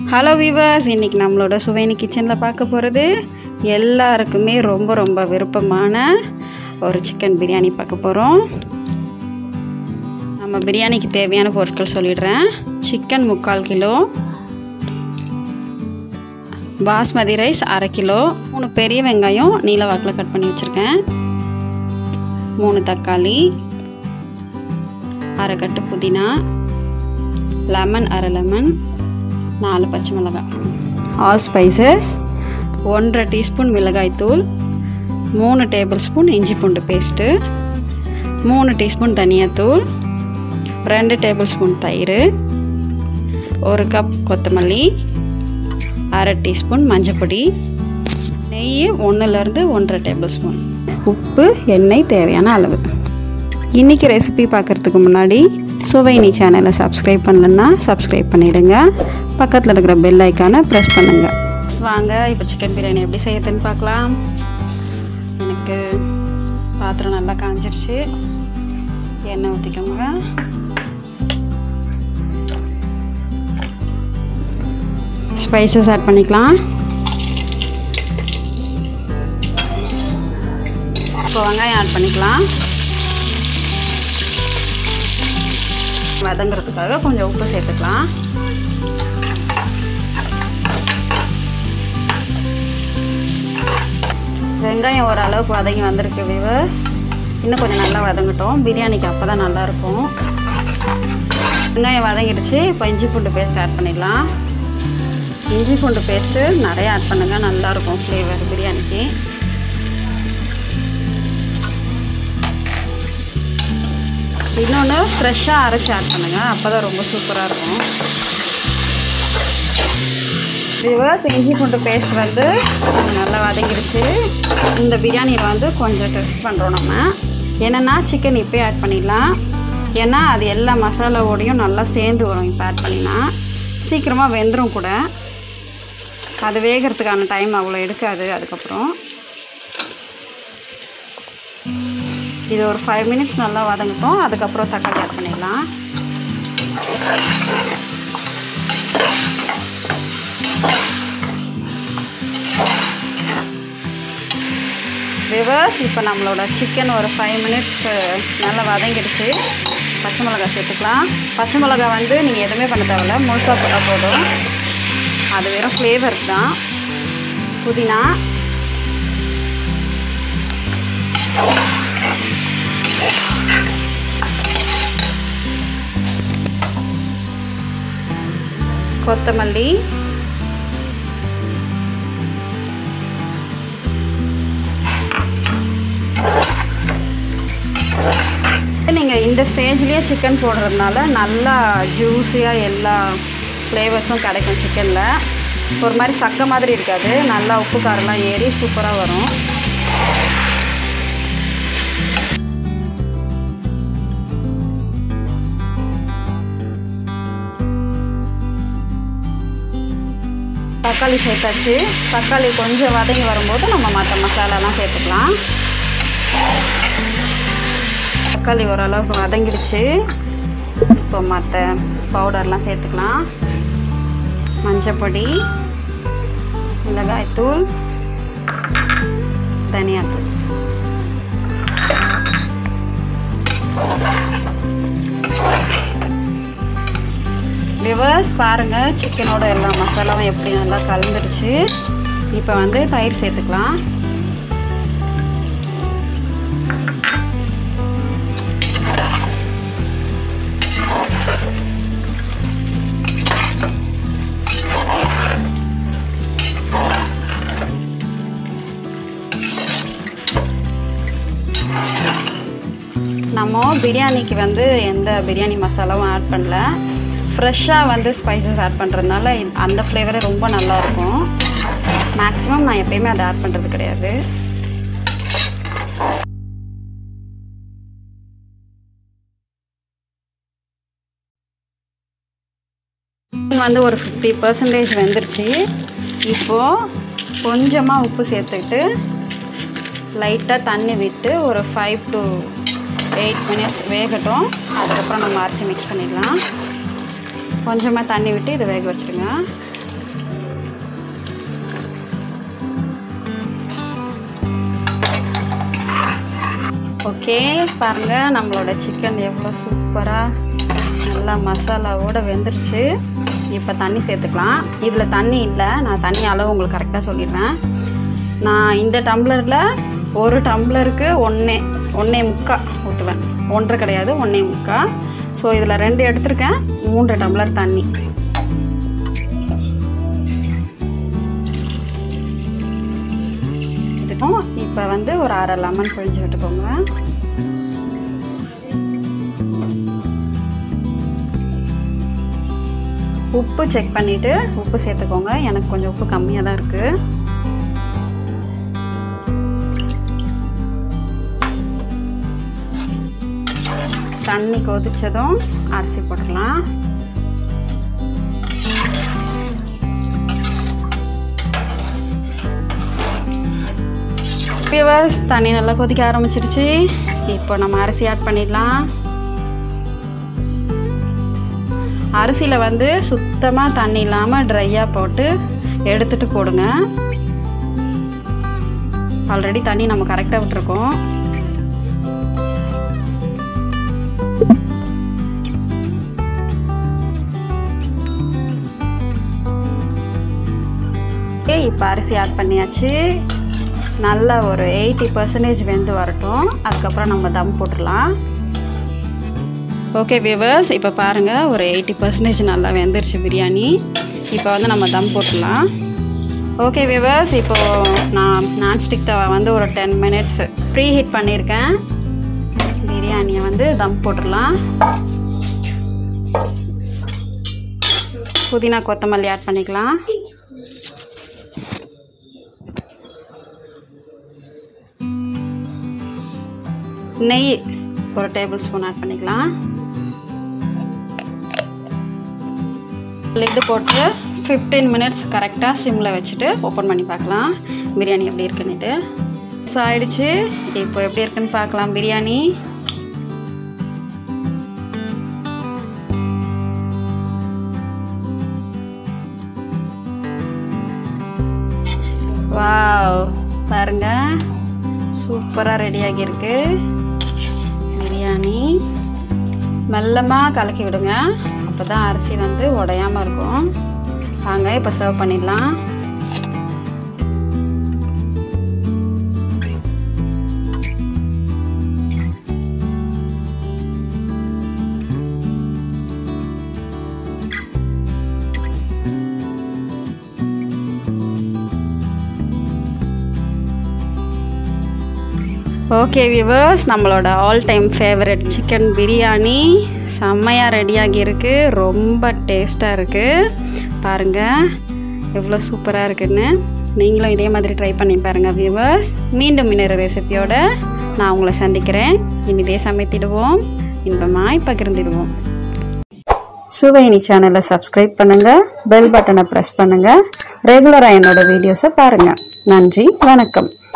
hello viewers இன்றைக்கி நம்மளோட சுவைனி கிச்சனில் பார்க்க போகிறது எல்லாருக்குமே ரொம்ப ரொம்ப விருப்பமான ஒரு சிக்கன் பிரியாணி பார்க்க போகிறோம் நம்ம பிரியாணிக்கு தேவையான பொருட்கள் சொல்லிடுறேன் சிக்கன் முக்கால் கிலோ பாஸ்மதி ரைஸ் அரை கிலோ மூணு பெரிய வெங்காயம் நீல வாக்கில் கட் பண்ணி வச்சுருக்கேன் மூணு தக்காளி அரை கட்டு புதினா லெமன் அரை லெமன் நாலு பச்சை மிளகாய் ஆல் ஸ்பைசஸ் ஒன்றரை டீஸ்பூன் மிளகாய்த்தூள் மூணு டேபிள் ஸ்பூன் இஞ்சி பூண்டு பேஸ்ட்டு மூணு டீஸ்பூன் தனியாத்தூள் ரெண்டு டேபிள் ஸ்பூன் தயிர் ஒரு கப் கொத்தமல்லி அரை டீஸ்பூன் மஞ்சப்பொடி நெய் ஒன்றுலேருந்து ஒன்றரை டேபிள் ஸ்பூன் உப்பு எண்ணெய் தேவையான அளவு இன்றைக்கி ரெசிபி பார்க்குறதுக்கு முன்னாடி சுவைனி சேனலை சப்ஸ்கிரைப் பண்ணலன்னா சப்ஸ்கிரைப் பண்ணிவிடுங்க பக்கத்தில் இருக்கிற பெல் ஐக்கானை ப்ரெஸ் பண்ணுங்கள் வாங்க இப்போ சிக்கன் பிரியாணி எப்படி செய்யறதுன்னு பார்க்கலாம் எனக்கு பாத்திரம் நல்லா காஞ்சிருச்சு எண்ணெய் ஊற்றிக்கோங்க ஸ்பைசஸ் ஆட் பண்ணிக்கலாம் இப்போ வெங்காயம் ஆட் பண்ணிக்கலாம் வதங்குறதுக்காக கொஞ்சம் உப்பு சேர்த்துக்கலாம் வெங்காயம் ஓரளவுக்கு வதங்கி வந்திருக்கு விவர்ஸ் இன்னும் கொஞ்சம் நல்லா வதங்கட்டும் பிரியாணிக்கு அப்போ தான் நல்லாயிருக்கும் வெங்காயம் வதங்கிடுச்சு இப்போ இஞ்சி பூண்டு பேஸ்ட் ஆட் பண்ணிடலாம் இஞ்சி பூண்டு பேஸ்ட்டு நிறைய ஆட் பண்ணுங்கள் நல்லாயிருக்கும் ஃப்ளேவர் பிரியாணிக்கு இன்னொன்று ஃப்ரெஷ்ஷாக அரைச்சி ஆட் பண்ணுங்கள் அப்போ தான் ரொம்ப சூப்பராக இருக்கும் ரிவர்ஸ் இஞ்சி பூண்டு பேஸ்ட் வந்து நல்லா வதங்கிடுச்சு இந்த பிரியாணியில் வந்து கொஞ்சம் டெஸ்ட் பண்ணுறோம் நம்ம என்னென்னா சிக்கன் இப்போ ஆட் பண்ணிடலாம் ஏன்னா அது எல்லா மசாலாவோடையும் நல்லா சேர்ந்து வரும் இப்போ ஆட் பண்ணினா சீக்கிரமாக வெந்துடும் கூட அது வேகிறதுக்கான டைம் அவ்வளோ எடுக்காது அதுக்கப்புறம் இது ஒரு ஃபைவ் மினிட்ஸ் நல்லா வதங்கட்டும் அதுக்கப்புறம் தக்காளி ஆட் பண்ணிடலாம் ரிவர்ஸ் இப்போ நம்மளோட சிக்கன் ஒரு ஃபைவ் மினிட்ஸ் நல்லா வதங்கிடுச்சு பச்சை மிளகாய் சேர்த்துக்கலாம் பச்சை மிளகாய் வந்து நீங்கள் எதுவுமே பண்ண தேவையில்ல முழுசாக போட்டால் போதும் அது வெறும் ஃப்ளேவர் தான் புதினா கொத்தமல்லி நீங்கள் இந்த ஸ்டேஜ்லேயே சிக்கன் போடுறதுனால நல்லா ஜூஸியாக எல்லா ஃப்ளேவர்ஸும் கிடைக்கும் சிக்கனில் ஒரு மாதிரி சக்க மாதிரி இருக்காது நல்லா உப்பு காரெல்லாம் ஏறி சூப்பராக வரும் தக்காளி சேர்த்தாச்சு தக்காளி கொஞ்சம் வதங்கி வரும்போது நம்ம மற்ற மசாலாலாம் சேர்த்துக்கலாம் தக்காளி ஓரளவுக்கு வதங்கிடுச்சு இப்போ மற்ற பவுடர்லாம் சேர்த்துக்கலாம் மஞ்சப்பொடி மிளகாய்த்தூள் தனியாத்தூள் லிவர்ஸ் பாருங்கள் சிக்கனோட எல்லா மசாலாவும் எப்படி நல்லா கலந்துடுச்சு இப்போ வந்து தயிர் சேர்த்துக்கலாம் நம்ம பிரியாணிக்கு வந்து எந்த பிரியாணி மசாலாவும் ஆட் பண்ணல ஃப்ரெஷ்ஷாக வந்து ஸ்பைசஸ் ஆட் பண்ணுறதுனால அந்த ஃப்ளேவரே ரொம்ப நல்லாயிருக்கும் மேக்ஸிமம் நான் எப்பயுமே அதை ஆட் பண்ணுறது கிடையாது வந்து ஒரு ஃபிஃப்டி பர்சன்டேஜ் வெந்துருச்சு இப்போது கொஞ்சமாக உப்பு சேர்த்துக்கிட்டு லைட்டாக தண்ணி விட்டு ஒரு ஃபைவ் டு எயிட் மினிட்ஸ் வேகட்டும் அதுக்கப்புறம் நம்ம அரிசி மிக்ஸ் பண்ணிடலாம் கொஞ்சமாக தண்ணி விட்டு இதை வேக வச்சுடுங்க ஓகே பாருங்கள் நம்மளோட சிக்கன் எவ்வளோ சூப்பராக நல்லா மசாலாவோடு வெந்துருச்சு இப்போ தண்ணி சேர்த்துக்கலாம் இதில் தண்ணி இல்லை நான் தண்ணி அளவு உங்களுக்கு கரெக்டாக சொல்லிடுறேன் நான் இந்த டம்ளரில் ஒரு டம்ளருக்கு ஒன்றே ஒன்றே முக்கா ஊற்றுவேன் ஒன்றரை கிடையாது ஒன்றே முக்கா ஸோ இதில் ரெண்டு எடுத்திருக்கேன் மூன்று டம்ளர் தண்ணி இதுக்கும் இப்போ வந்து ஒரு அரை லெமன் பிழிஞ்சு விட்டுக்கோங்க உப்பு செக் பண்ணிவிட்டு உப்பு சேர்த்துக்கோங்க எனக்கு கொஞ்சம் உப்பு கம்மியாக தான் இருக்குது தண்ணி கொதிச்சதும் அரிசி போட்டுடலாம் வியூவர்ஸ் தண்ணி நல்லா கொதிக்க ஆரம்பிச்சிருச்சு இப்போ நம்ம அரிசி ஆட் பண்ணிடலாம் அரிசியில் வந்து சுத்தமாக தண்ணி இல்லாமல் ட்ரையாக போட்டு எடுத்துட்டு போடுங்க ஆல்ரெடி தண்ணி நம்ம கரெக்டாக விட்டுருக்கோம் ஓகே இப்போ அரிசி ஆட் பண்ணியாச்சு நல்லா ஒரு எயிட்டி பர்சன்டேஜ் வெந்து வரட்டும் அதுக்கப்புறம் நம்ம தம் போட்டுடலாம் ஓகே வியூவர்ஸ் இப்போ பாருங்கள் ஒரு எயிட்டி பர்சன்டேஜ் நல்லா வெந்துருச்சு பிரியாணி இப்போ வந்து நம்ம தம் போட்டுடலாம் ஓகே வியூவர்ஸ் இப்போது நான் நான்ஸ்டிக் தவா வந்து ஒரு டென் மினிட்ஸ் ப்ரீ ஹீட் பண்ணியிருக்கேன் பிரியாணியை வந்து தம் போட்டுடலாம் புதினா கொத்தமல்லி ஆட் பண்ணிக்கலாம் நெய் ஒரு டேபிள் ஸ்பூன் ஆட் பண்ணிக்கலாம் லிட்டு போட்டு ஃபிஃப்டீன் மினிட்ஸ் கரெக்டாக சிம்மில் வச்சுட்டு ஓப்பன் பண்ணி பார்க்கலாம் பிரியாணி எப்படி இருக்குன்னுட்டு ஆயிடுச்சு இப்போ எப்படி இருக்குன்னு பார்க்கலாம் பிரியாணி வாவ் பாருங்க சூப்பராக ரெடி ஆகியிருக்கு பிரியாணி மெல்லமாக கலக்கி விடுங்க அப்போ தான் அரிசி வந்து உடையாமல் இருக்கும் வாங்க இப்போ சர்வ் பண்ணிடலாம் ஓகே வியூவர்ஸ் நம்மளோட all time favourite chicken biryani செம்மையாக ரெடியாகி இருக்கு ரொம்ப டேஸ்ட்டாக இருக்குது பாருங்கள் எவ்வளோ சூப்பராக இருக்குன்னு நீங்களும் இதே மாதிரி ட்ரை பண்ணி பாருங்கள் வியூவர்ஸ் மீண்டும் இன்னொரு ரெசிபியோட நான் உங்களை சந்திக்கிறேன் இனிதே சமைத்திடுவோம் இன்பமாய் பகிர்ந்திடுவோம் சுவைனி சேனலை சப்ஸ்கிரைப் பண்ணுங்கள் பெல் பட்டனை ப்ரெஸ் பண்ணுங்கள் ரெகுலராக என்னோட வீடியோஸை பாருங்கள் நன்றி வணக்கம்